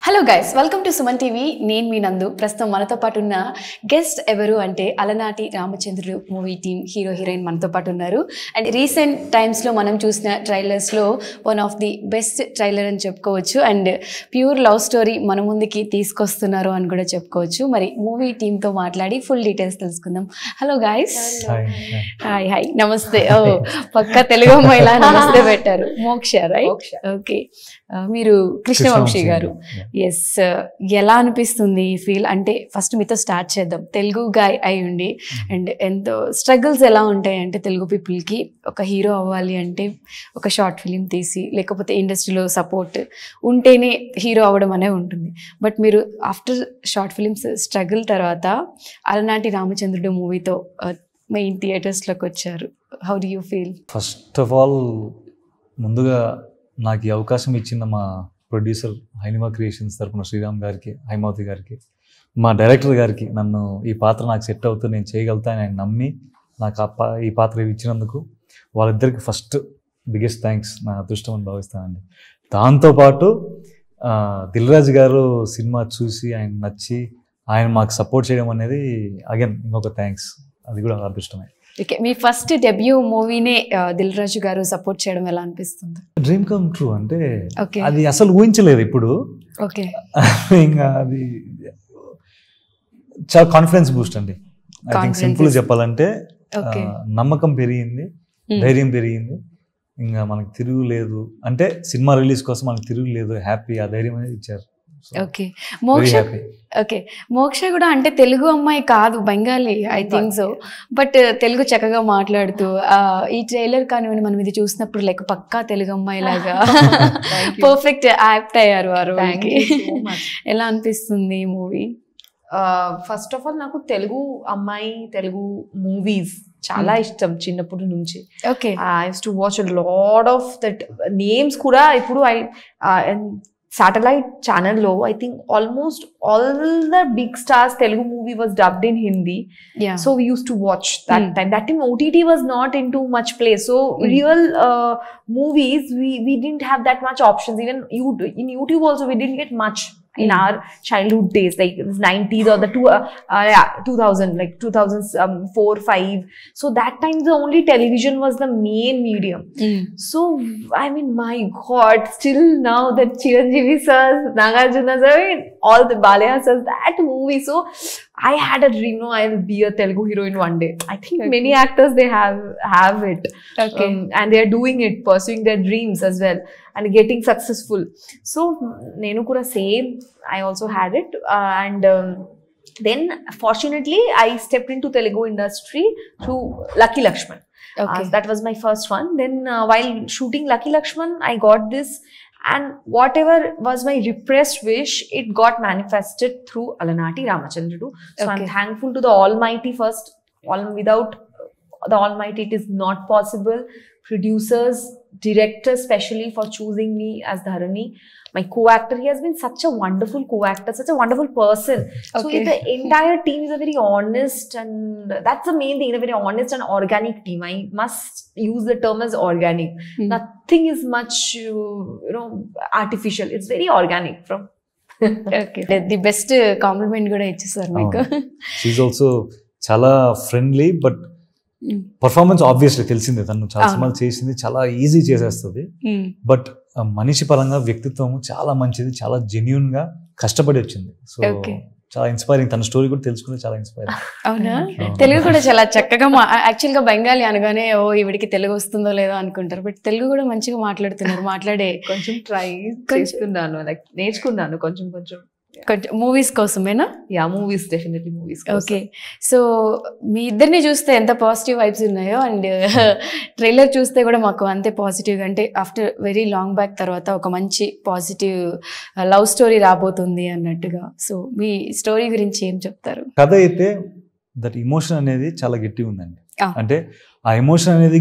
Hello guys welcome to Suman TV నేను మీ నందు ప్రస్తుతం మనతో పాటు ఉన్న గెస్ట్ ఎవరు అంటే అలనాటి రామచంద్రుడు మూవీ టీం హీరో హీరోయిన్ మనతో పాటు ఉన్నారు అండ్ రీసెంట్ టైమ్స్లో మనం చూసిన ట్రైలర్స్లో one of the best trailer అని చెప్పుకోవచ్చు అండ్ ప్యూర్ లవ్ స్టోరీ మన ముందుకి తీసుకొస్తున్నారు అని కూడా చెప్పుకోవచ్చు మరి మూవీ టీంతో మాట్లాడి ఫుల్ డీటెయిల్స్ తెలుసుకుందాం hello guys hi hi hi నమస్తే ఓ పక్క తెలుగు అమ్మాయిలా నమస్తే పెట్టారు మోక్ష రైట్ మోక్ష. ఓకే మీరు కృష్ణవంశీ గారు ఎస్ ఎలా అనిపిస్తుంది ఈ ఫీల్ అంటే ఫస్ట్ మీతో స్టార్ట్ చేద్దాం తెలుగు గాయ్ అయి ఉండి అండ్ ఎంతో స్ట్రగుల్స్ ఎలా ఉంటాయి అంటే తెలుగు పీపుల్కి ఒక హీరో అవ్వాలి అంటే ఒక షార్ట్ ఫిలిం తీసి లేకపోతే ఇండస్ట్రీలో సపోర్ట్ ఉంటేనే హీరో అవ్వడం అనే ఉంటుంది బట్ మీరు ఆఫ్టర్ షార్ట్ ఫిలిమ్స్ స్ట్రగుల్ తర్వాత అలనాటి రామచంద్రుడు మూవీతో మెయిన్ థియేటర్స్లోకి వచ్చారు how do you feel first of all ముందుగా నాకు ఈ అవకాశం ఇచ్చిన మా ప్రొడ్యూసర్ హైనిమా క్రియేషన్స్ తరపున శ్రీరామ్ గారికి హైమావతి గారికి మా డైరెక్టర్ గారికి నన్ను ఈ పాత్ర నాకు సెట్ అవుతుంది నేను చేయగలుగుతా అని ఆయన నమ్మి నాకు ఆ పా ఈ పాత్ర ఇచ్చినందుకు వాళ్ళిద్దరికి ఫస్ట్ బిగ్గెస్ట్ థ్యాంక్స్ నా అదృష్టం అని భావిస్తానండి దాంతోపాటు ఆ, దిల్ రాజు గారు సినిమా చూసి ఆయన నచ్చి ఆయన మాకు సపోర్ట్ చేయడం అనేది అగైన్ ఇంకొక థ్యాంక్స్ అది కూడా అదృష్టమే ఓకే మీ ఫస్ట్ డెబ్యూ మూవీనే దిల్ రాజు గారు సపోర్ట్ చేయడం ఎలా అనిపిస్తుంది డ్రీమ్ కమ్ ట్రూ అంటే ఓకే అది అసలు ఊహించలేదు ఇప్పుడు ఓకే ఇంకా అది చాలా కాన్ఫిడెన్స్ బూస్ట్ అండి I think Confidence simple is- చెప్పాలంటే ఓకే ఆ, నమ్మకం పెరిగింది ధైర్యం పెరిగింది ఇంకా మనకి తిరుగు లేదు అంటే సినిమా రిలీజ్ కోసం మనకి తిరుగు లేదు హ్యాపీ ఆ ధైర్యం అనేది ఇచ్చారు okay very Moksha happy okay Moksha కూడా అంటే తెలుగు అమ్మాయి కాదు Bengali I think so but Telugu చక్కగా మాట్లాడుతూ ఆ, ఈ ట్రైలర్ కానివ్వండి మనం ఇది చూసినప్పుడు లైక్ పక్కా తెలుగు అమ్మాయి లాగా Thank you. పర్ఫెక్ట్ యాక్ట్ అయ్యారు ఆ థ్యాంక్ రోజుకి యూ సో మచ్ ఎలా అనిపిస్తుంది ఈ మూవీ ఫస్ట్ ఆఫ్ ఆల్ నాకు తెలుగు అమ్మాయి తెలుగు మూవీస్ చాలా ఇష్టం చిన్నప్పటి నుంచి okay I use to watch lot of that names కూడా ఇప్పుడు ఐ సాటిలైట్ ఛానల్లో I think almost all the big stars Telugu movie was dubbed in Hindi yeah So we used to watch that Mm. time. That time OTT was not into much place. So Mm. real uh, movies, we we didn't have that much options. Even you in YouTube also, we didn't get much in Mm. our childhood days, like the 90s or the two, uh, uh, yeah, 2000, like 2004, 5. So that time the only television was the main medium. So I mean, my God, still now that Chiranjeevi sir, Nagarjuna sir, I mean, all the Balaya sir, that movie. So I had a dream. No, I'll be a Telugu heroine one day. I think Okay. many actors they have have it, okay um, and they are doing it, pursuing their dreams as well, and getting successful. So నేను కూడా same. I also had it, uh, and. Um, then fortunately i stepped into telugu industry through lucky lakshman okay uh, that was my first one. Then uh, while shooting Lucky Lakshman, I got this, and whatever was my repressed wish, it got manifested through Alanati Ramachandru. So I'm Okay. thankful to the Almighty first. All without the Almighty, it is not possible. Producers, directors, especially for choosing me as Dharani. My co-actor, he has been such a wonderful co-actor, such a wonderful person. So Okay. the entire team is a very honest and that's the main thing, a very honest and organic team. I must use the term as organic. Hmm. Nothing is much, uh, you know, artificial. It's very organic from. Okay the best compliment కూడా ఇచ్చేసారు మీకు she also చాలా friendly but Mm. Performance obviously తెలిసిందే తను చాలా అవును. సినిమాలు చేసింది చాలా ఈజీ చేసేస్తుంది బట్ ఆ మనిషి పరంగా వ్యక్తిత్వం చాలా మంచిది చాలా జెన్యున్ గా కష్టపడి వచ్చింది సో Okay. చాలా ఇన్స్పైరింగ్ తన స్టోరీ కూడా తెలుసుకుంటే చాలా ఇన్స్పైరింగ్ అవునా అవును. తెలుగు కూడా చాలా చక్కగా మా యాక్చువల్గా బెంగాలీ అనగానే ఓ ఈవిడికి తెలుగు వస్తుందో లేదో అనుకుంటారు బట్ తెలుగు కూడా మంచిగా మాట్లాడుతున్నారు మాట్లాడే కొంచెం ట్రై కొంచెం- చేస్తున్నాను లైక్ నేర్చుకున్నాను కొంచెం కొంచెం కొంచెం మూవీస్ కోసమేనా yeah movies definitely movies okay so మీ ఇద్దరిని చూస్తే ఎంత పాజిటివ్ వైబ్స్ ఉన్నాయో అండ్ ట్రైలర్ చూస్తే కూడా మాకు అంతే పాజిటివ్ అంటే ఆఫ్టర్ వెరీ లాంగ్ బ్యాక్ తర్వాత ఒక మంచి పాజిటివ్ లవ్ స్టోరీ రాబోతుంది అన్నట్టుగా సో మీ స్టోరీ గురించి ఏం చెప్తారు కథ అయితే దట్ ఇమోషన్ అనేది చాలా గట్టిగా ఉందండి Ah. అంటే ఆ ఎమోషన్ అనేది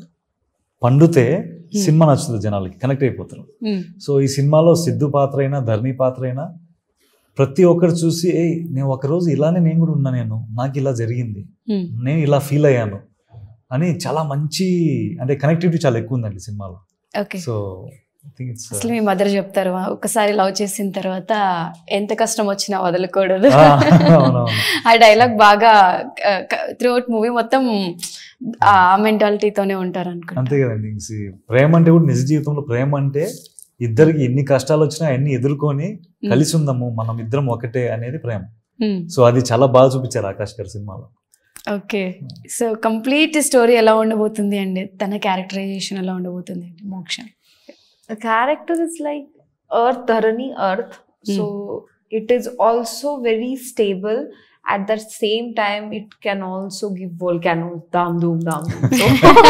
పండుతే సినిమా నచ్చుతుంది జనాలకి కనెక్ట్ అయిపోతారు సో ఈ సినిమాలో సిద్ధు పాత్ర అయినా ధర్ని పాత్ర అయినా ప్రతి ఒక్కరు చూసి ఏ నేను ఒకరోజు ఇలానే నేను కూడా ఉన్నా నేను నాకు ఇలా జరిగింది నేను ఇలా ఫీల్ అయ్యాను అని చాలా మంచి అంటే కనెక్టివిటీ చాలా ఎక్కువ ఉందండి సినిమాలో ఓకే సో థింక్ ఇట్స్ అసలు మీ మదర్ చెప్తారు ఒకసారి లవ్ చేసిన తర్వాత ఎంత కష్టం వచ్చినా వదలకూడదు అవునవును ఆ డైలాగ్ బాగా త్రూఅవుట్ మూవీ మొత్తం ఆ మెంటాలిటీతోనే ఉంటారు అనుకుంటా అంతే కదండి ఇంక see, ప్రేమ అంటే కూడా నిజ జీవితంలో ప్రేమ అంటే ఇద్దరికి ఎన్ని కష్టాలు వచ్చినా అన్ని ఎదుర్కొని కలిసి ఉందాము మనం ఇద్దరం ఒకటే అనేది ప్రేమ సో అది చాలా బాగా చూపించారు ఆకాష్ గారి సినిమాలో ఓకే సో కంప్లీట్ స్టోరీ ఎలా ఉండబోతుంది అండి తన క్యారెక్టరైజేషన్ ఎలా ఉండబోతుంది అండి మోక్ష the character is like earth dharani earth so it is also very stable at the same time it can also give volcanoes dam doom dam doom so,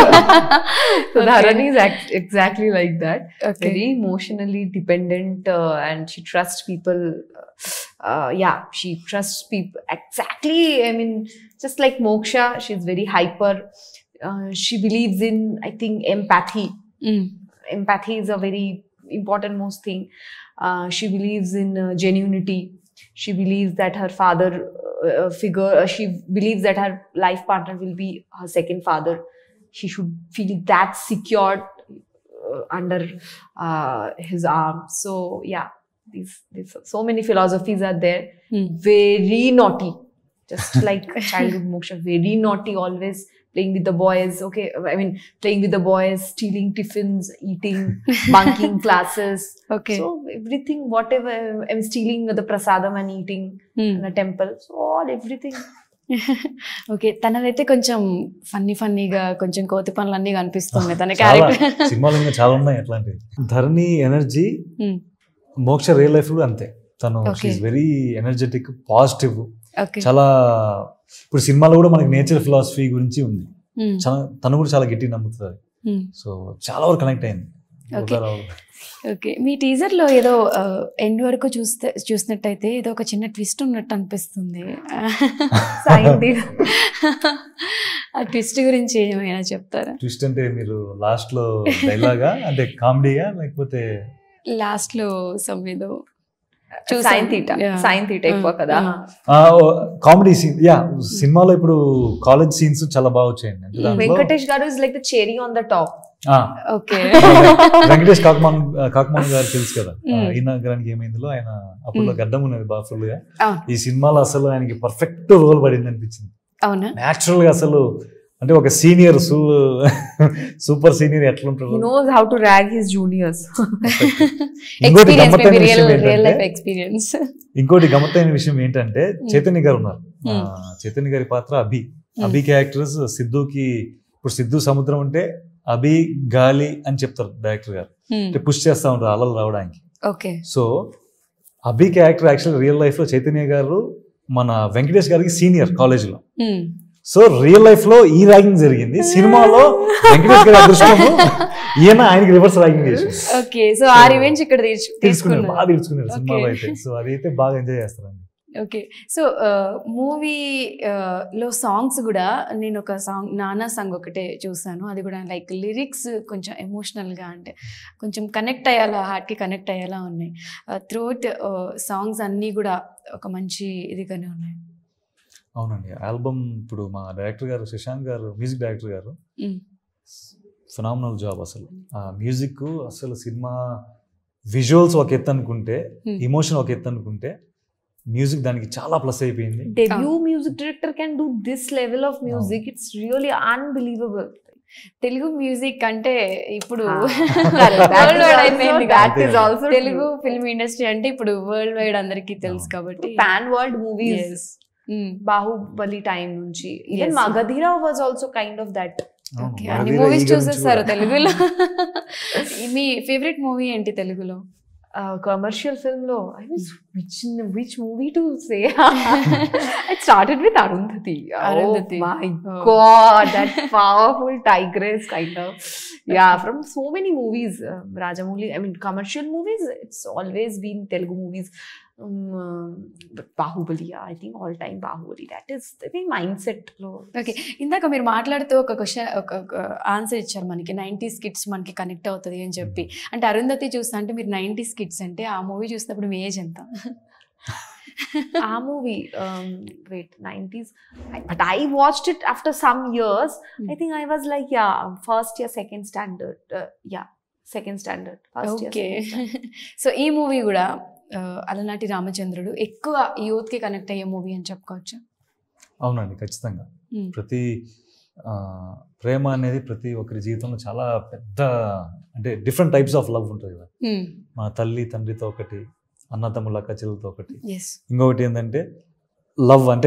so Okay. dharani is act- exactly like that okay very emotionally dependent uh, and she trusts people uh, yeah she trusts people exactly i mean just like moksha she's very hyper uh, she believes in i think empathy empathy is a very important most thing uh, she believes in uh, genuinity she believes that her father uh, figure uh, she believes that her life partner will be her second father she should feel that secured uh, under uh, his arm so yeah these, these so many philosophies are there very naughty just like childhood moksha very naughty always playing with the boys okay i mean playing with the boys stealing tiffins eating bunking classes okay so everything whatever i'm stealing the prasadam and eating in a temple so all everything okay తనదైతే కొంచెం funny ఫన్నీగా కొంచెం కోతి పనులు అన్ని కనిపిస్తున్నాయి తన చాలా క్యారెక్టర్ సినిమాలు ఇంకా చాలా ఉన్నాయి అట్లాంటివి Dharani energy Hmm. Moksha real life కూడా అంతే తను Okay. Very energetic positive okay చాలా ఇప్పుడు సినిమాలో కూడా మనకి నేచర్ ఫిలాసఫీ గురించి ఉంది చాలా తను కూడా చాలా గట్టి నమ్ముతుంది సో చాలా వరకు కనెక్ట్ అయింది Okay. ఒకరు- ఓకే మీ టీజర్ లో ఏదో ఎండ్ వరకు చూస్తే చూసినట్టయితే ఏదో ఒక చిన్న ట్విస్ట్ ఉన్నట్టు అనిపిస్తుంది Scientific. ఆ ట్విస్ట్ గురించి ఏమైనా చెప్తారా ట్విస్ట్ అంటే మీరు లాస్ట్ లో డైలాగా అంటే కామెడీగా లేకపోతే లాస్ట్ లో సమ్ ఏదో Sine theta. Yeah. Sine theta ఎక్కువ కదా కామెడీ సీన్ యా సినిమాలో ఇప్పుడు కాలేజ్ సీన్స్ చాలా బాగా వచ్చాయండి అంటే దాంట్లో- వెంకటేష్ గారు is like the cherry on the top ఆ, ఓకే వెంకటేష్ కాకమాన్ కాకమాన్ గారు తెలుసు కదా ఆ, Mm. ఈయన గారికి ఏమైందో ఆయన అప్పట్లో Mm. గడ్డం ఉన్నది బాగా ఫుల్ గా ఆ. ఈ సినిమాలో అసలు ఆయనకి పర్ఫెక్ట్ రోల్ పడింది అనిపించింది అవునా న్యాచురల్ గా అసలు అంటే ఒక సీనియర్ సూపర్ సీనియర్ హీ ఎట్లుంటారు knows how to rag his juniors ఇంకోటి ఎక్స్పీరియన్స్ గమ్మత్తైన మేబీ రియల్ విషయం రియల్ లైఫ్ ఏంటంటే ఎక్స్పీరియన్స్ ఇంకోటి గమ్మత్తైన విషయం ఏంటంటే చైతన్య గారు ఉన్నారు ఆ, Mm. చైతన్య గారి పాత్ర అభి Mm. అభి క్యారెక్టర్స్ సిద్ధుకి ఇప్పుడు సిద్ధు సముద్రం అంటే అభి గాలి అని చెప్తారు డైరెక్టర్ గారు అంటే పుష్ చేస్తా ఉంటారు అలలు రావడానికి okay so Abhi character actual real life లో చైతన్య గారు మన వెంకటేష్ గారికి సీనియర్ కాలేజ్ లో సో రియల్ లైఫ్ లో ఈ ర్యాగింగ్ జరిగింది సినిమాలో వెంకటేష్ గారి అదృష్టము ఈయన ఆయనకి రివర్స్ ర్యాగింగ్ చేసి ఓకే సో ఆ రివెంజ్ ఇక్కడ తీర్చు- తీసుకున్నారు బాగా తీసుకున్నారు తీసుకున్నారు సినిమాలో Okay. అయితే సో అదైతే బాగా ఎంజాయ్ చేస్తారండి ఓకే సో మూవీ లో సాంగ్స్ కూడా నేను ఒక సాంగ్ నానా సాంగ్ ఒకటే చూసాను అది కూడా లైక్ లిరిక్స్ కొంచెం ఎమోషనల్గా అంటే కొంచెం కనెక్ట్ అయ్యేలా హార్ట్కి కనెక్ట్ అయ్యేలా ఉన్నాయి త్రూఅవుట్ సాంగ్స్ అన్నీ కూడా ఒక మంచి ఇదిగానే ఉన్నాయి అవునండి ఆల్బమ్ ఇప్పుడు మా డైరెక్టర్ గారు శశాంక్ గారు మ్యూజిక్ డైరెక్టర్ గారు Mm. ఫినామినల్ జాబ్ అసలు ఆ మ్యూజిక్ అసలు సినిమా విజువల్స్ ఒక ఎత్తు అనుకుంటే Hmm. ఇమోషన్ ఒక ఎత్తు అనుకుంటే మ్యూజిక్ దానికి చాలా ప్లస్ అయిపోయింది debut music director can do this level of music it's really unbelievable Telugu music అంటే ఇప్పుడు Ah. World That is wide also- అయిపోయింది that కదా. is also Telugu true. Film industry అంటే ఇప్పుడు వరల్డ్ వైడ్ అందరికీ తెలుసు అవును. కాబట్టి pan world movies Yes. Mm. bahubali time nunchi even Yes. magadhira was also kind of that అవును, ఓకే మగధీర అన్ని మూవీస్ ఈగ నుంచి చూసేస్తారు కూడా. తెలుగులో మీ ఫేవరెట్ మూవీ ఏంటి తెలుగులో uh, commercial film lo i was which which movie to say it started with arundhati Arundhati. oh my Oh. god that powerful tigress kind of yeah from so many movies uh, rajamouli i mean commercial movies it's always been telugu movies um, uh, but bahubali yeah, i think all time bahubali that is i think mindset lo okay ఇందాక మీరు మాట్లాడుతూ ఒక question ఒక answer ఇచ్చారు మనకి nineties kids మనకి connect అవుతుంది అని చెప్పి అంటే అరుంధతి చూస్తా అంటే మీరు నైంటీస్ కిడ్స్ అంటే ఆ మూవీ చూసినప్పుడు మీ ఏజ్ ఎంత our movie um wait 90s I, but i watched it after some years i Hmm. think i was like yeah first year second standard uh, yeah second standard first okay so ఈ movie కూడా ఆ, అలనాటి రామచంద్రుడు ఎక్కువ youth కి connect అయ్యే movie అని చెప్పుకోవచ్చు అవునండి ఖచ్చితంగా మ్మ్. ప్రతి ఆ, ప్రేమ అనేది ప్రతి ఒక్కరి జీవితంలో చాలా పెద్ద అంటే డిఫరెంట్ టైప్స్ ఆఫ్ లవ్ ఉంటుంది కదా మన తల్లి తండ్రితో ఒకటి అన్నతమ్ముల అక్క చెల్లెలతో ఒకటి ఎస్ ఇంకొకటి ఏంటంటే లవ్ అంటే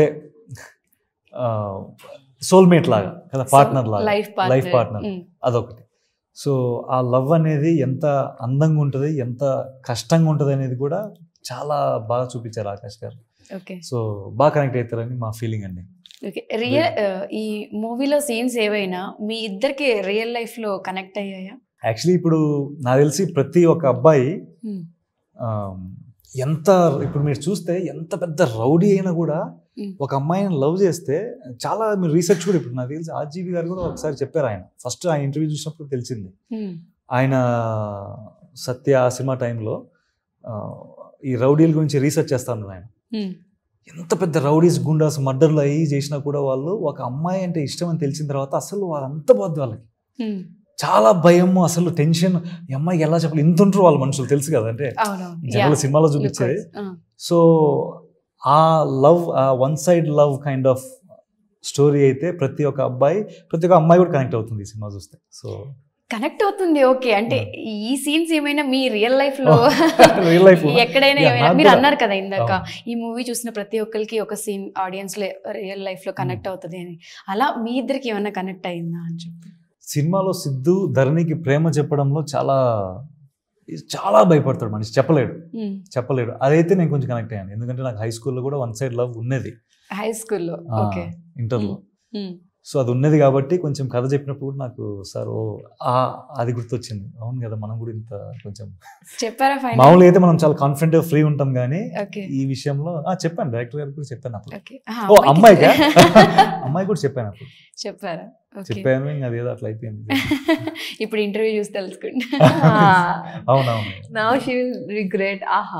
సోల్మేట్ లాగా కదా పార్ట్నర్ లాగా లైఫ్ లైఫ్ పార్ట్నర్ అదొకటి సో ఆ లవ్ అనేది ఎంత అందంగా ఉంటుంది ఎంత కష్టంగా ఉంటుంది అనేది కూడా చాలా బాగా చూపించారు ఆకాష్ గారు ఓకే సో బాగా కనెక్ట్ అవుతారని మా ఫీలింగ్ అండి ఓకే రియల్ ఈ మూవీలో సీన్స్ ఏవైనా మీ ఇద్దరికి రియల్ లైఫ్ లో కనెక్ట్ అయ్యాయా యాక్చువల్లీ ఇప్పుడు నాకు తెలిసి ప్రతి ఒక్క అబ్బాయి Hmm. ఆ, ఎంత ఇప్పుడు మీరు చూస్తే ఎంత పెద్ద రౌడీ అయినా కూడా Hmm. ఒక అమ్మాయిని లవ్ చేస్తే చాలా మీరు రీసెర్చ్ కూడా ఇప్పుడు నాకు తెలిసి ఆర్జీవి గారు కూడా ఒకసారి చెప్పారు ఆయన ఫస్ట్ ఆయన ఇంటర్వ్యూ చూసినప్పుడు తెలిసింది ఆయన సత్య ఆ సినిమా టైంలో ఆ, ఈ రౌడీల గురించి రీసెర్చ్ చేస్తా ఉన్నారు ఆయన ఎంత పెద్ద రౌడీస్ గుండాస్ మర్డర్లు అయ్యి చేసినా కూడా వాళ్ళు ఒక అమ్మాయి అంటే ఇష్టం అని తెలిసిన తర్వాత అసలు వాళ్ళంత పోద్ది వాళ్ళకి చాలా భయము అసలు టెన్షన్ ఈ అమ్మాయికి ఎలా చెప్పాలి ఇంత ఉంటారు వాళ్ళ మనుషులు తెలుసు కదా అంటే అవునవును జనరల్ సినిమాలో చూపించేది సో ఆ లవ్ ఆ one side love kind of story అయితే ప్రతి ఒక్క అబ్బాయి ప్రతి ఒక్క అమ్మాయి కూడా కనెక్ట్ అవుతుంది ఈ సినిమా చూస్తే సో కనెక్ట్ అవుతుంది ఓకే అంటే ఈ సీన్స్ ఏమైనా మీ రియల్ లైఫ్ లో రియల్ లైఫ్ ఎక్కడైనా Yeah, ఏమైనా నాకు మీరు కూడా. అన్నారు కదా ఇందాక అవును. ఈ మూవీ చూసిన ప్రతి ఒక్కరికి ఒక సీన్ ఆడియన్స్ లో రియల్ లైఫ్ లో కనెక్ట్ అవుతుంది అని అలా మీ ఇద్దరికి ఏమైనా కనెక్ట్ అయిందా అని చెప్పి సినిమాలో సిద్ధు ధరణికి ప్రేమ చెప్పడంలో చాలా చాలా భయపడతాడు మనిషి చెప్పలేడు చెప్పలేడు అదైతే నేను కొంచెం కనెక్ట్ అయ్యాను ఎందుకంటే నాకు హై స్కూల్లో కూడా వన్ సైడ్ లవ్ ఉన్నది హై స్కూల్లో ఆ, ఓకే ఇంటర్లో సో అది ఉన్నది కాబట్టి కొంచెం కథ చెప్పినప్పుడు కూడా నాకు సార్ ఓ ఆ, అది గుర్తొచ్చింది అవును కదా మనం కూడా ఇంత కొంచెం చెప్పారా ఫైనల్ మామూలుగా అయితే మనం చాలా కాన్ఫిడెంట్ ఫ్రీ ఉంటాం కానీ ఓకే ఈ విషయంలో ఆ, చెప్పాను డైరెక్టర్ గారికి కూడా చెప్పాను అప్పుడు ఓకే ఓ అమ్మాయికా అమ్మాయి కూడా చెప్పాను అప్పుడు చెప్పారా ఓకే చెప్పాను ఇంకా అదేదో అట్లా అయిపోయింది ఇప్పుడు ఇంటర్వ్యూ చూసి తెలుసుకుంటా అవునవును Now she will regret. Aha.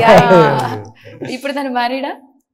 ఇప్పుడు తను మ్యారీడా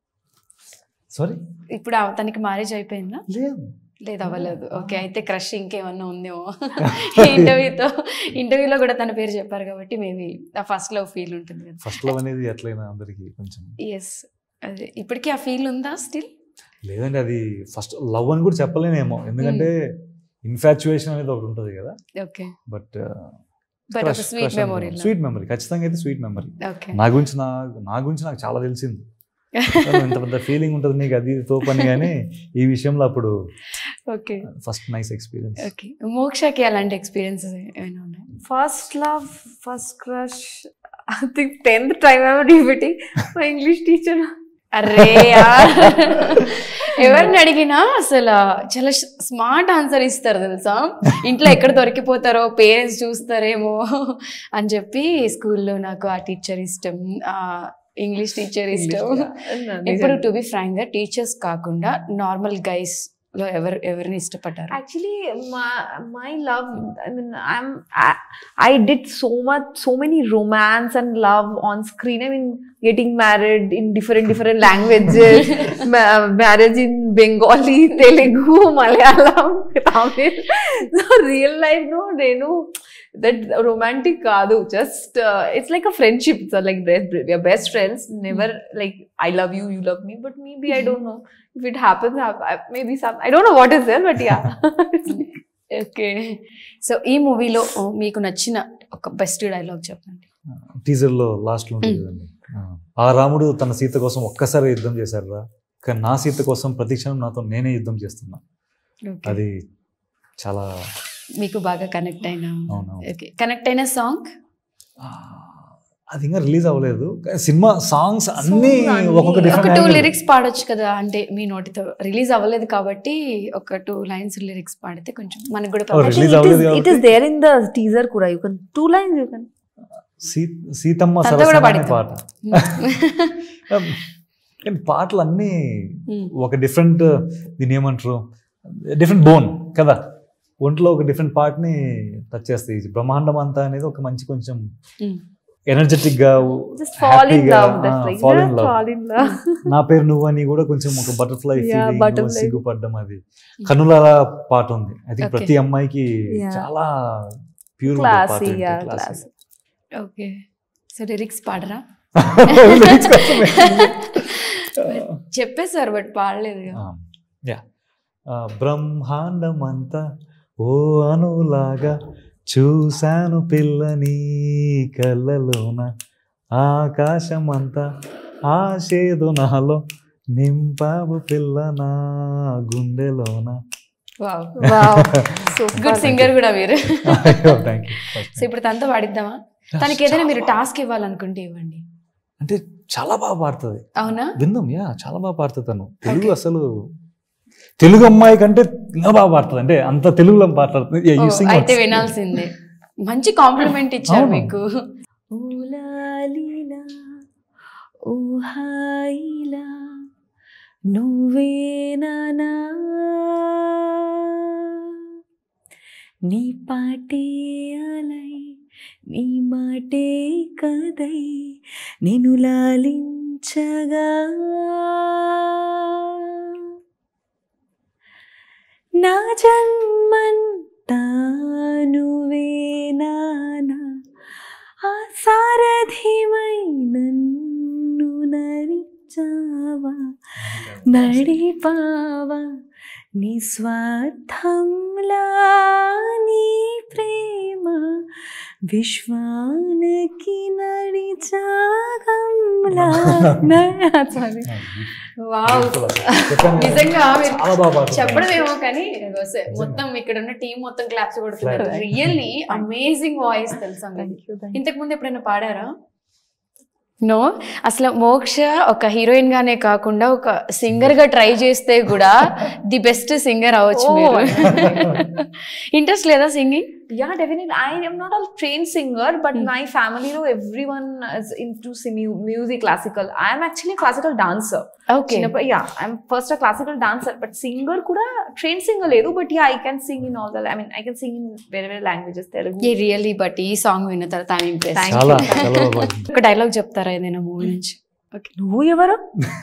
సారీ ఇప్పుడు ఆ- తనకి మ్యారేజ్ అయిపోయిందా లేదు లేదు అవ్వలేదు ఓకే అయితే క్రష్ ఇంకేమన్నా ఉందేమో ఇంటర్వ్యూతో ఇంటర్వ్యూలో కూడా తన పేరు చెప్పారు కాబట్టి మేబీ ఆ ఫస్ట్ లవ్ ఫీల్ ఉంటుంది కదా ఫస్ట్ లవ్ అనేది ఎట్లయినా అందరికి కొంచెం ఎస్ అదే ఇప్పటికీ ఆ ఫీల్ ఉందా స్టిల్ లేదండి అది ఫస్ట్ లవ్ అని కూడా చెప్పలేనేమో ఎందుకంటే ఇన్ఫాచ్యుయేషన్ అనేది ఒకటి ఉంటుంది కదా ఓకే బట్ బట్ ఒక స్వీట్ మెమొరీ స్వీట్ మెమరీ ఖచ్చితంగా అయితే స్వీట్ మెమరీ ఓకే నా గురించి నా నా గురించి నాకు చాలా తెలిసింది ఎంత పెద్ద ఫీలింగ్ ఉంటుంది నీకు అది తోపని కానీ ఈ విషయంలో అప్పుడు okay first nice experience okay మోక్షకి అలాంటి ఎక్స్పీరియన్సెస్ ఏమైనా ఉన్నాయి First love, first crush. I think tenth time I'm repeating my English teacher. అరే యార్. ఎవరిని అడిగినా అసలు చాలా స్మార్ట్ ఆన్సర్ ఇస్తారు తెలుసా ఇంట్లో ఎక్కడ దొరికిపోతారో పేరెంట్స్ చూస్తారేమో అని చెప్పి స్కూల్లో నాకు ఆ టీచర్ ఇష్టం ఆ ఇంగ్లీష్ టీచర్ ఇష్టం ఇప్పుడు టు బి ఫ్రాంక్ గా టీచర్స్ కాకుండా నార్మల్ గైస్ లో ఎవరు ఎవరిని ఇష్టపడ్డారు Actually, my my love. I mean, I'm I, I did so much, so many romance and love on screen. I mean, getting married in different different languages, ma- marriage in Bengali, Telugu, Malayalam, Tamil. So real life, no, they know that romantic kaadu. Just uh, it's like a friendship. So like best, we are best friends. Never like I love you, you love me. But maybe I don't know if it happens. I, I- maybe some. I don't know what is there, but yeah. Okay so ఈ మూవీలో మీకు నచ్చిన ఒక best dialogue చెప్పండి teaser లో last లో ఉంటుంది కదండి ఆ, ఆ రాముడు తన సీత కోసం ఒక్కసారి యుద్ధం చేశారు రా కానీ నా సీత కోసం ప్రతి క్షణం నాతో నేనే యుద్ధం చేస్తున్నా Okay. అది చాలా మీకు బాగా కనెక్ట్ అయిన అవునవును. ఓకే కనెక్ట్ అయిన సాంగ్ ఆ, అది ఇంకా రిలీజ్ అవ్వలేదు కానీ సినిమా సాంగ్స్ అన్ని Songs అన్ని. ఒక్కొక్క ఒక టూ డిఫరెంట్ లిరిక్స్ పాడొచ్చు కదా అంటే మీ నోటితో రిలీజ్ అవ్వలేదు కాబట్టి ఒక టూ లైన్స్ లిరిక్స్ పాడితే కొంచెం మనకు కూడా Oh, promotion- release it, is, అవ్వలేదు it is కాబట్టి. there in the teaser kura. You can two lines you can. Seethamma తనతో కూడా సరసన అనే పాట పాడిద్దాం. కానీ పాటలు అన్నీ Hmm. ఒక డిఫరెంట్ దీని ఏమంటారు డిఫరెంట్ బోన్ కదా ఒంట్లో ఒక డిఫరెంట్ పార్ట్ని టచ్ చేస్తాయి ఈ బ్రహ్మాండం అంతా అనేది ఒక మంచి కొంచెం Hmm. ఎనర్జెటిక్ గా Just fall in happy గా, love. That's ఆ, like fall in yeah, love. fall in love. నా పేరు నువ్వు అని కూడా కొంచెం ఒక బటర్ఫ్లై Yeah, ఫీలింగ్ butterfly. సిగ్గుపడ్డం అది కనుల పాట ఉంది ఐ థింక్ Okay. ప్రతి అమ్మాయికి Yeah. చాలా pure Classy, yeah, classy. Okay so lyrics పాడరా చెప్పేశారు బట్ పాడలేదు యా బ్రహ్మాండమంతా ఓ అనులాగా చూశాను పిల్లని కళ్ళలోన ఆకాశమంతా ఆశేదు నాలో నింపావు పిల్ల నా గుండెలోన వావ్ Wow. గుడ్ సింగర్ కూడా మీరు థ్యాంక్ సో ఇప్పుడు తనతో పాడిద్దామా తనకి ఏదైనా మీరు టాస్క్ ఇవ్వాలనుకుంటే ఇవ్వండి అంటే చాలా బాగా పాడుతుంది అవునా విందాం యా చాలా బాగా పాడుతుంది తను తెలుగు అసలు తెలుగు అమ్మాయి కంటే ఇంకా బాగా పాడుతుంది అంటే అంత తెలుగులో మాట్లాడుతుంది Yeah, you ఓ, sing అయితే once. వినాల్సిందే మంచి కాంప్లిమెంట్ ఇచ్చారు అవును. మీకు ఊలాలిలా ఊహాయిలా నువ్వేనా నీ పాటే అలై నీ మాటే కదై నేను లాలించగా నా జన్మంతా నువ్వే నానా ఆ సారథిమై నన్ను నరిచావా నడిపావా నిస్వార్థంలా నీ ప్రేమ విశ్వానికి నడిచాగంలా సారీ వావ్ చెప్పాను కదా. నిజంగా మీరు చాలా బాగా పాడుతుంది. చెప్పడమేమో కానీ అసలు మొత్తం ఇక్కడ ఉన్న టీం మొత్తం క్లాప్స్ కొడుతున్నారు Clap. రియల్లీ అమేజింగ్ వాయిస్ తెలుసా మీకు? థ్యాంక్ యూ ఇంతకు ముందు ఎప్పుడైనా పాడారా నో అసలు మోక్ష ఒక హీరోయిన్ గానే కాకుండా ఒక సింగర్ గా ట్రై చేస్తే కూడా ది బెస్ట్ సింగర్ అవ్వచ్చు Oh. మీరు ఇంట్రెస్ట్ లేదా singing Yeah, definitely. I am not a trained singer, but my family, know, everyone is into simu- music, classical. I am actually a classical dancer. Okay చిన్నప్పుడు yeah, I'm first a classical dancer, but singer కూడా trained singer లేదు, but yeah, I can sing in all the, I mean, I can sing in very, very languages, Telugu. Really but ఈ song విన్న తర్వాత I'm impress Thank చాలా you. చాలా బాగా పాడుతుంది. ఒక డైలాగ్ చెప్తారా ఏదైనా మూవీ నుంచి నువ్వు ఎవరు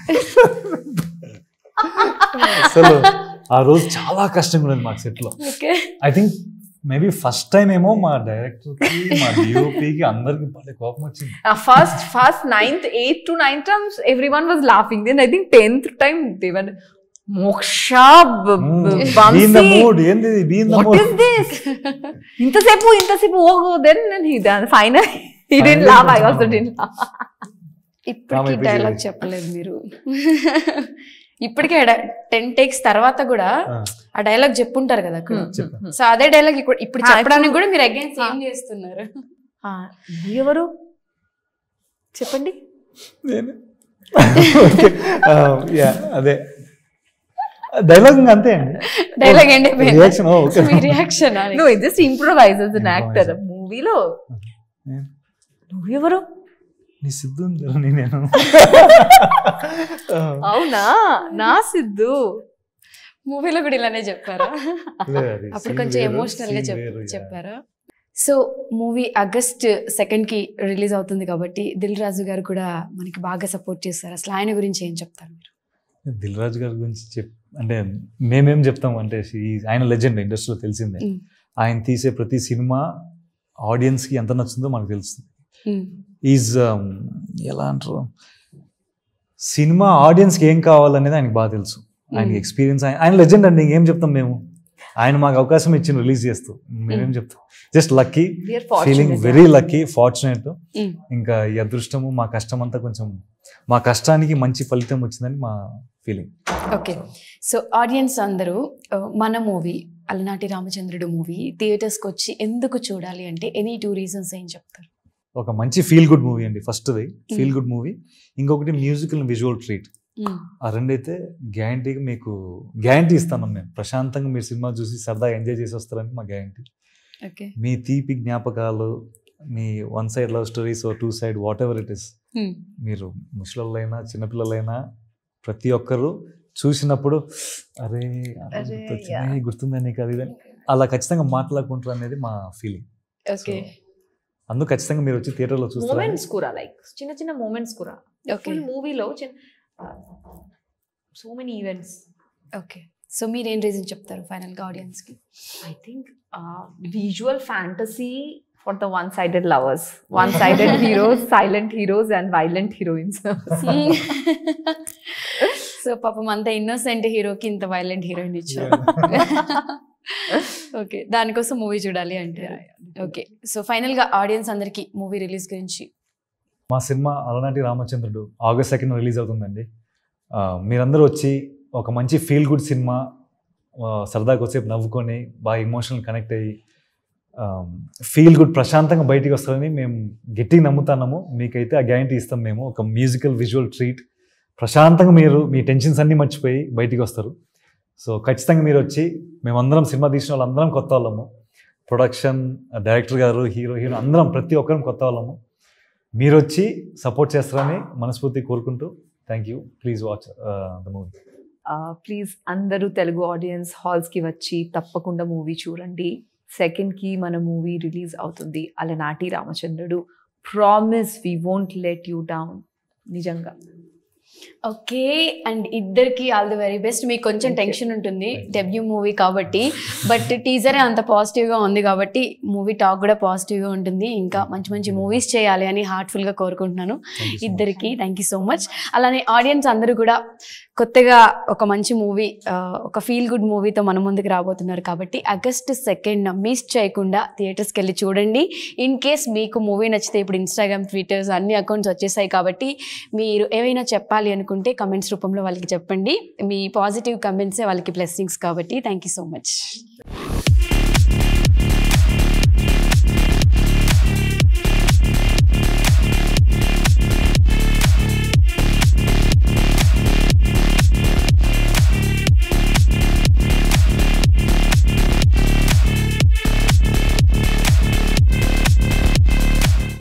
అసలు ఆ రోజు చాలా కష్టంగా ఉండేది మాకు సెట్ లో okay I think maybe first time ఏమో మా డైరెక్టర్ కి మా డిఓపికి అందరికి భలే కోపం వచ్చింది Uh, first, first, ninth, eighth to ninth terms, everyone was laughing. Then I think tenth time they were Moksha, B- B- been the Vamsi. Mood ఏంది been the What mood is this? ఇంతసేపు ఇంతసేపు oh then he done final he didn't Finally laugh I కొంచెం also didn't laugh ఇప్పటికి Comedy dialogue చేయాలి. చెప్పలేదు మీరు ఇప్పటికే ten takes తర్వాత కూడా ఆ, ఆ డైలాగ్ చెప్పుంటారు కదా అక్కడ చెప్పు. సో అదే డైలాగ్ ఇప్పుడు ఇప్పుడు ఆ, చెప్పడానికి ఇప్పుడు- కూడా మీరు అగైన్ సేమ్ ఆ. చేస్తున్నారు Ah, నువ్వు ఎవరు చెప్పండి నేను Okay. ఆ, yeah, అదే డైలాగ్ అంతే అండి డైలాగ్ ఏంటి రియాక్షన్ ఓకే మీ reaction no it just improvise as an actor Improvise. మూవీలో నువ్వు ఎవరు నీ సిద్ధు ఉందా నేను అవునా నా సిద్ధు మూవీలో కూడా ఇలానే చెప్పారా అప్పుడు కొంచెం ఎమోషనల్ గా చెప్ చెప్పారా సో మూవీ ఆగస్ట్ సెకండ్ కి రిలీజ్ అవుతుంది కాబట్టి దిల్ రాజు గారు కూడా మనకి బాగా సపోర్ట్ చేస్తారు అసలు ఆయన గురించి ఏం చెప్తారు మీరు దిల్ రాజు గారి గురించి చెప్ అంటే మేమేం చెప్తాం అంటే he- ఆయన లెజెండ్ ఇండస్ట్రీలో తెలిసిందే Mm. ఆయన తీసే ప్రతి సినిమా ఆడియన్స్ కి ఎంత నచ్చుతుందో మనకు తెలుస్తుంది మ్మ్. ఈజ్ ఎలా అంటారు సినిమా ఆడియన్స్ కి ఏం కావాలనేది ఆయనకి బాగా తెలుసు ఆయనకి Mm. ఎక్స్పీరియన్స్ ఆయన లెజెండ్ అండి ఇంకేం చెప్తాం మేము ఆయన మాకు అవకాశం ఇచ్చి రిలీజ్ చేస్తూ మేమేం చెప్తాం just lucky We are feeling fortunate. Very lucky fortunate Mm. ఇంకా ఈ అదృష్టము మా కష్టం అంతా కొంచెం మా కష్టానికి మంచి ఫలితం వచ్చిందని మా ఫీలింగ్ ఓకే సో ఆడియన్స్ అందరూ ఆ, మన మూవీ అలనాటి రామచంద్రుడు మూవీ థియేటర్స్కి వచ్చి ఎందుకు చూడాలి అంటే ఎనీ టూ రీజన్స్ ఏం చెప్తారు ఒక మంచి ఫీల్ గుడ్ మూవీ అండి ఫస్ట్ది ఫీల్ గుడ్ మూవీ ఇంకొకటి మ్యూజికల్ విజువల్ ట్రీట్ మ్మ్. ఆ రెండైతే గ్యారంటీగా మీకు గ్యారంటీ ఇస్తాను మేము ప్రశాంతంగా మీరు సినిమా చూసి సరదాగా ఎంజాయ్ చేసి వస్తారని మా గ్యారంటీ ఓకే మీ తీపి జ్ఞాపకాలు మీ one side love stories two side whatever it is మ్మ్. మీరు ముసలోళ్ళైనా చిన్నపిల్లలైనా ప్రతి ఒక్కరు చూసినప్పుడు అరే ఆ రోజు అరే, గుర్తొచ్చింది, yeah. గుర్తుందని నీకు అది ఇది." అలా ఖచ్చితంగా మాట్లాడుకుంటారు అనేది మా ఫీలింగ్ ఓకే అందుకు ఖచ్చితంగా మీరు వచ్చి థియేటర్లో చూస్తారు మూమెంట్స్ కూడా లైక్ చిన్న చిన్న మూమెంట్స్ కూడా ఓకే ఫుల్ మూవీలో చిన్న so many events okay so మీరు ఏం రీజన్ చెప్తారు ఫైనల్గా ఆడియన్స్కి I think uh, visual fantasy for the one-sided lovers, one-sided heroes, silent heroes, and violent heroines. So పాపం అంత ఇన్నోసెంట్ హీరోకి ఇంత వైలెంట్ హీరోయిన్ ఇచ్చారు ఓకే దానికోసం మూవీ చూడాలి అంటే ఓకే సో ఫైనల్గా ఆడియన్స్ అందరికీ మూవీ రిలీజ్ గురించి మా సినిమా అలనాటి రామచంద్రుడు ఆగస్ట్ సెకండ్ రిలీజ్ అవుతుందండి ఆ, మీరందరూ వచ్చి ఒక మంచి ఫీల్ గుడ్ సినిమా ఆ, సరదాగా వచ్చేపు నవ్వుకొని బాగా ఎమోషనల్ కనెక్ట్ అయ్యి ఫీల్ గుడ్ ప్రశాంతంగా బయటికి వస్తారని మేము గట్టిగా నమ్ముతున్నాము మీకైతే ఆ గ్యారంటీ ఇస్తాం మేము ఒక మ్యూజికల్ విజువల్ ట్రీట్ ప్రశాంతంగా మీరు మీ టెన్షన్స్ అన్నీ మర్చిపోయి బయటికి వస్తారు సో ఖచ్చితంగా మీరు వచ్చి మేమందరం సినిమా తీసిన వాళ్ళందరం కొత్త వాళ్ళము ప్రొడక్షన్ డైరెక్టర్ గారు హీరో హీరో అందరం ప్రతి ఒక్కరం కొత్త వాళ్ళము మీరు వచ్చి సపోర్ట్ చేస్తారని మనస్ఫూర్తి కోరుకుంటూ thank you please watch the movie please అందరూ తెలుగు ఆడియన్స్ హాల్స్కి వచ్చి తప్పకుండా మూవీ చూడండి సెకండ్కి మన మూవీ రిలీజ్ అవుతుంది Alanati Ramachandrudu promise we won't let you down నిజంగా ఓకే అండ్ ఇద్దరికి ఆల్ ది వెరీ బెస్ట్ మీకు కొంచెం Thank you. టెన్షన్ ఉంటుంది డెబ్యూ మూవీ కాబట్టి బట్ టీజరే అంత పాజిటివ్గా ఉంది కాబట్టి మూవీ టాక్ కూడా పాజిటివ్గా ఉంటుంది ఇంకా మంచి మంచి మూవీస్ చేయాలి అని హార్ట్ఫుల్గా కోరుకుంటున్నాను ఇద్దరికి థ్యాంక్ యూ సో మచ్ అలానే ఆడియన్స్ అందరూ కూడా కొత్తగా ఒక మంచి మూవీ ఒక ఫీల్ గుడ్ మూవీతో మన ముందుకు రాబోతున్నారు కాబట్టి ఆగస్ట్ సెకండ్ మిస్ చేయకుండా థియేటర్స్కి వెళ్ళి చూడండి ఇన్ కేస్ మీకు మూవీ నచ్చితే ఇప్పుడు ఇన్స్టాగ్రామ్ ట్విట్టర్స్ అన్ని అకౌంట్స్ వచ్చేసాయి కాబట్టి మీరు ఏవైనా చెప్పాలి అనుకుంటే కమెంట్స్ రూపంలో వాళ్ళకి చెప్పండి మీ పాజిటివ్ కమెంట్సే వాళ్ళకి బ్లెస్సింగ్స్ కాబట్టి థ్యాంక్ యూ సో మచ్